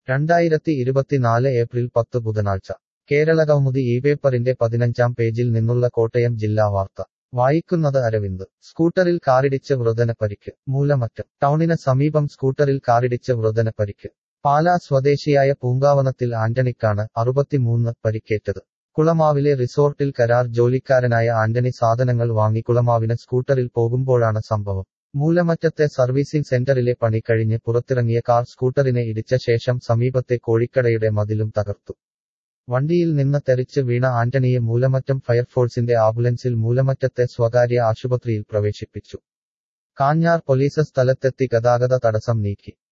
രണ്ടായിരത്തി ഇരുപത്തിനാല് ഏപ്രിൽ പത്ത് ബുധനാഴ്ച കേരളകൗമുദി ഈ പേപ്പറിന്റെ പതിനഞ്ചാം പേജിൽ നിന്നുള്ള കോട്ടയം ജില്ലാ വാർത്ത വായിക്കുന്നത് അരവിന്ദ് സ്കൂട്ടറിൽ കാറിടിച്ച് വൃതന പരിക്ക് മൂലമറ്റം ടൗണിന് സമീപം സ്കൂട്ടറിൽ കാറിടിച്ച് വൃതന പരിക്ക് പാലാ സ്വദേശിയായ പൂങ്കാവനത്തിൽ ആന്റണിക്കാണ് അറുപത്തിമൂന്ന് പരിക്കേറ്റത് കുളമാവിലെ റിസോർട്ടിൽ കരാർ ജോലിക്കാരനായ ആന്റണി സാധനങ്ങൾ വാങ്ങി കുളമാവിന് സ്കൂട്ടറിൽ പോകുമ്പോഴാണ് സംഭവം മൂലമറ്റത്തെ സർവീസിംഗ് സെന്ററിലെ പണി കഴിഞ്ഞ് പുറത്തിറങ്ങിയ കാർ സ്കൂട്ടറിനെ ഇടിച്ച ശേഷം സമീപത്തെ കോഴിക്കടയുടെ മതിലും തകർത്തു വണ്ടിയിൽ നിന്ന് തെറിച്ച് വീണ ആന്റണിയെ മൂലമറ്റം ഫയർഫോഴ്സിന്റെ ആംബുലൻസിൽ മൂലമറ്റത്തെ സ്വകാര്യ ആശുപത്രിയിൽ പ്രവേശിപ്പിച്ചു കാഞ്ഞാർ പോലീസ് സ്ഥലത്തെത്തി ഗതാഗത തടസ്സം നീക്കി